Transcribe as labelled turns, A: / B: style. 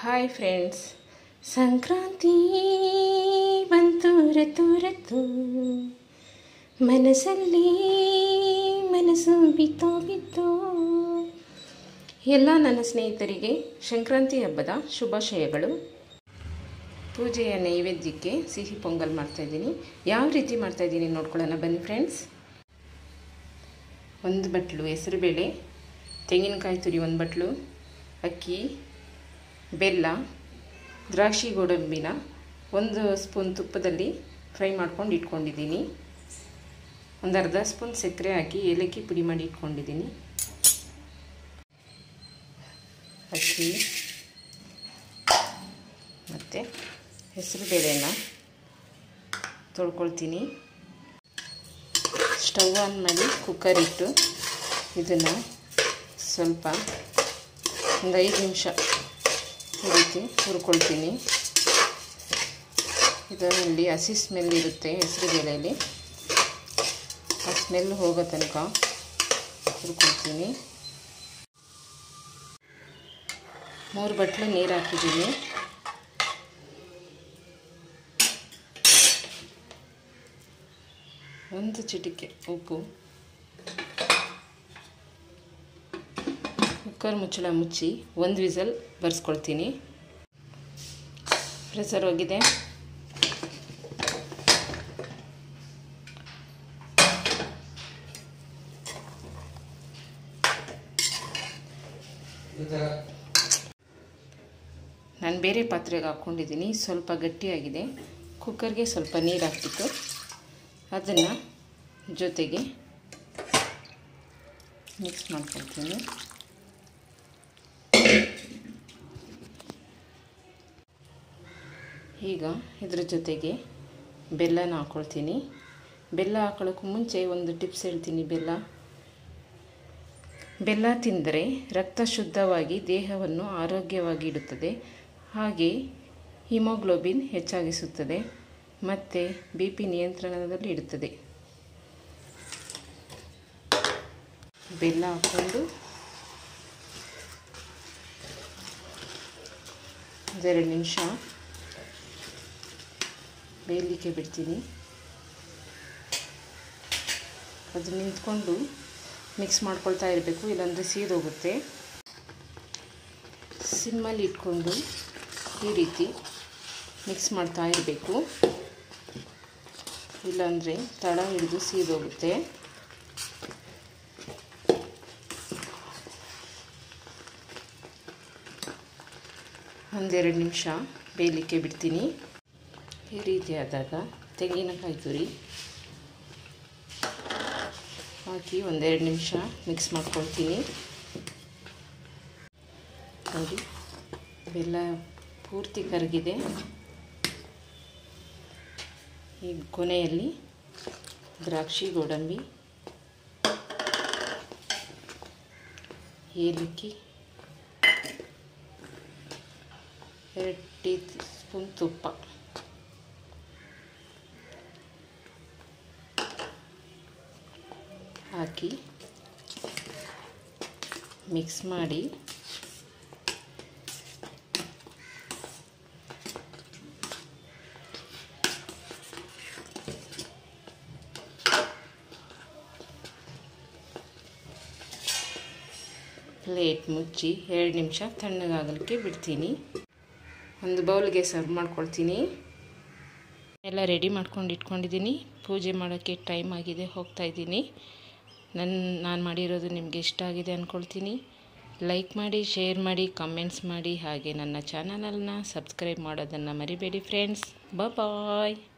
A: hi friends Sankranti ಬಂತು ರತು ರತು ಮನಸ್ಸಲ್ಲಿ ಮನಸ್ಸು ಬಿತ್ತೋ ಬಿತ್ತೋ ಎಲ್ಲ ನನ್ನ ಸ್ನೇಹಿತರಿಗೆ ಸಂಕ್ರಾಂತಿ ಹಬ್ಬದ ಶುಭಾಶಯಗಳು ಪೂಜೆಯ ನೈವೇದ್ಯಕ್ಕೆ ಸಿಹಿ ಪೊಂಗಲ್ ಮಾಡ್ತಾಯಿದ್ದೀನಿ ಯಾವ ರೀತಿ ಮಾಡ್ತಾಯಿದ್ದೀನಿ ನೋಡ್ಕೊಳ್ಳೋಣ ಬನ್ನಿ ಫ್ರೆಂಡ್ಸ್ ಒಂದು ಬಟ್ಲು ಹೆಸರುಬೇಳೆ ತೆಂಗಿನಕಾಯಿ ತುರಿ ಒಂದು ಬಟ್ಲು ಅಕ್ಕಿ ಬೆಲ್ಲ ದ್ರಾಕ್ಷಿ ಗೋಡಂಬಿನ ಒಂದು ಸ್ಪೂನ್ ತುಪ್ಪದಲ್ಲಿ ಫ್ರೈ ಮಾಡ್ಕೊಂಡು ಇಟ್ಕೊಂಡಿದ್ದೀನಿ ಒಂದು ಅರ್ಧ ಸ್ಪೂನ್ ಸಕ್ಕರೆ ಹಾಕಿ ಏಲಕ್ಕಿ ಪುಡಿ ಮಾಡಿ ಇಟ್ಕೊಂಡಿದ್ದೀನಿ ಅಕ್ಕಿ ಮತ್ತು ಹೆಸರು ಬೇಳೆನ ತೊಳ್ಕೊಳ್ತೀನಿ ಸ್ಟವ್ ಆನ್ ಮಾಡಿ ಕುಕ್ಕರ್ ಇಟ್ಟು ಇದನ್ನು ಸ್ವಲ್ಪ ಒಂದು ಐದು ನಿಮಿಷ ಈ ರೀತಿ ಹುರ್ಕೊಳ್ತೀನಿ ಇದರಲ್ಲಿ ಹಸಿ ಸ್ಮೆಲ್ ಇರುತ್ತೆ ಹೆಸರು ಬೇಳೆಯಲ್ಲಿ ಆ ಸ್ಮೆಲ್ ಹೋಗೋ ತನಕ ಹುರ್ಕೊಳ್ತೀನಿ ಮೂರು ಬಟ್ಲು ನೀರು ಹಾಕಿದ್ದೀನಿ ಒಂದು ಚಿಟಿಕೆ ಉಪ್ಪು ಕುಕ್ಕರ್ ಮುಚ್ಚಳ ಮುಚ್ಚಿ ಒಂದು ವಿಸಲ್ ಬರ್ಸ್ಕೊಳ್ತೀನಿ ಪ್ರೆಸರ್ ಹೋಗಿದೆ ನಾನು ಬೇರೆ ಪಾತ್ರೆಗೆ ಹಾಕ್ಕೊಂಡಿದ್ದೀನಿ ಸ್ವಲ್ಪ ಗಟ್ಟಿಯಾಗಿದೆ ಕುಕ್ಕರ್ಗೆ ಸ್ವಲ್ಪ ನೀರು ಹಾಕ್ಬಿಟ್ಟು ಅದನ್ನು ಜೊತೆಗೆ ಮಿಕ್ಸ್ ಮಾಡ್ಕೊಳ್ತೀನಿ ಈಗ ಇದ್ರ ಜೊತೆಗೆ ಬೆಲ್ಲನ ಹಾಕ್ಕೊಳ್ತೀನಿ ಬೆಲ್ಲ ಹಾಕೊಳ್ಳೋಕ್ಕೂ ಮುಂಚೆ ಒಂದು ಟಿಪ್ಸ್ ಹೇಳ್ತೀನಿ ಬೆಲ್ಲ ಬೆಲ್ಲ ತಿಂದರೆ ರಕ್ತ ಶುದ್ಧವಾಗಿ ದೇಹವನ್ನು ಆರೋಗ್ಯವಾಗಿ ಇಡುತ್ತದೆ ಹಾಗೆ ಹಿಮೋಗ್ಲೋಬಿನ್ ಹೆಚ್ಚಾಗಿಸುತ್ತದೆ ಮತ್ತು ಬಿ ಪಿ ನಿಯಂತ್ರಣದಲ್ಲಿ ಇಡುತ್ತದೆ ಬೆಲ್ಲ ಹಾಕ್ಕೊಂಡು ಒಂದೆರಡು ನಿಮಿಷ ಬೇಯಲಿಕ್ಕೆ ಬಿಡ್ತೀನಿ ಅದು ನಿಂತ್ಕೊಂಡು ಮಿಕ್ಸ್ ಮಾಡ್ಕೊಳ್ತಾ ಇರಬೇಕು ಇಲ್ಲಾಂದರೆ ಸೀದೋಗುತ್ತೆ ಸಿಮ್ಮಲ್ಲಿ ಇಟ್ಕೊಂಡು ಈ ರೀತಿ ಮಿಕ್ಸ್ ಮಾಡ್ತಾ ಇರಬೇಕು ಇಲ್ಲಾಂದರೆ ತಳ ಹಿಡಿದು ಸೀದೋಗುತ್ತೆ ಒಂದೆರಡು ನಿಮಿಷ ಬೇಯಲಿಕ್ಕೆ ಬಿಡ್ತೀನಿ ಈ ರೀತಿ ಆದಾಗ ತೆಂಗಿನಕಾಯಿ ತುರಿ ಹಾಕಿ ಒಂದೆರಡು ನಿಮಿಷ ಮಿಕ್ಸ್ ಮಾಡ್ಕೊಳ್ತೀನಿ ನೋಡಿ ಬೆಲ್ಲ ಪೂರ್ತಿ ಕರಗಿದೆ ಈ ಕೊನೆಯಲ್ಲಿ ದ್ರಾಕ್ಷಿ ಗೋಡಂಬಿ ಏಲಕ್ಕಿ ಎರಡು ಟೀ ಸ್ಪೂನ್ ತುಪ್ಪ ಹಾಕಿ ಮಿಕ್ಸ್ ಮಾಡಿ ಪ್ಲೇಟ್ ಮುಚ್ಚಿ ಎರಡು ನಿಮಿಷ ತಣ್ಣಗಾಗಲಿಕ್ಕೆ ಬಿಡ್ತೀನಿ ಒಂದು ಬೌಲ್ಗೆ ಸರ್ವ್ ಮಾಡ್ಕೊಳ್ತೀನಿ ಎಲ್ಲ ರೆಡಿ ಮಾಡ್ಕೊಂಡು ಇಟ್ಕೊಂಡಿದ್ದೀನಿ ಪೂಜೆ ಮಾಡೋಕ್ಕೆ ಟೈಮ್ ಆಗಿದೆ ಹೋಗ್ತಾ ಇದ್ದೀನಿ ನನ್ನ ನಾನು ಮಾಡಿರೋದು ನಿಮಗೆ ಇಷ್ಟ ಆಗಿದೆ ಅಂದ್ಕೊಳ್ತೀನಿ ಲೈಕ್ ಮಾಡಿ ಶೇರ್ ಮಾಡಿ ಕಮೆಂಟ್ಸ್ ಮಾಡಿ ಹಾಗೆ ನನ್ನ ಚಾನಲನ್ನು ಸಬ್ಸ್ಕ್ರೈಬ್ ಮಾಡೋದನ್ನು ಮರಿಬೇಡಿ ಫ್ರೆಂಡ್ಸ್ ಬಾಯ್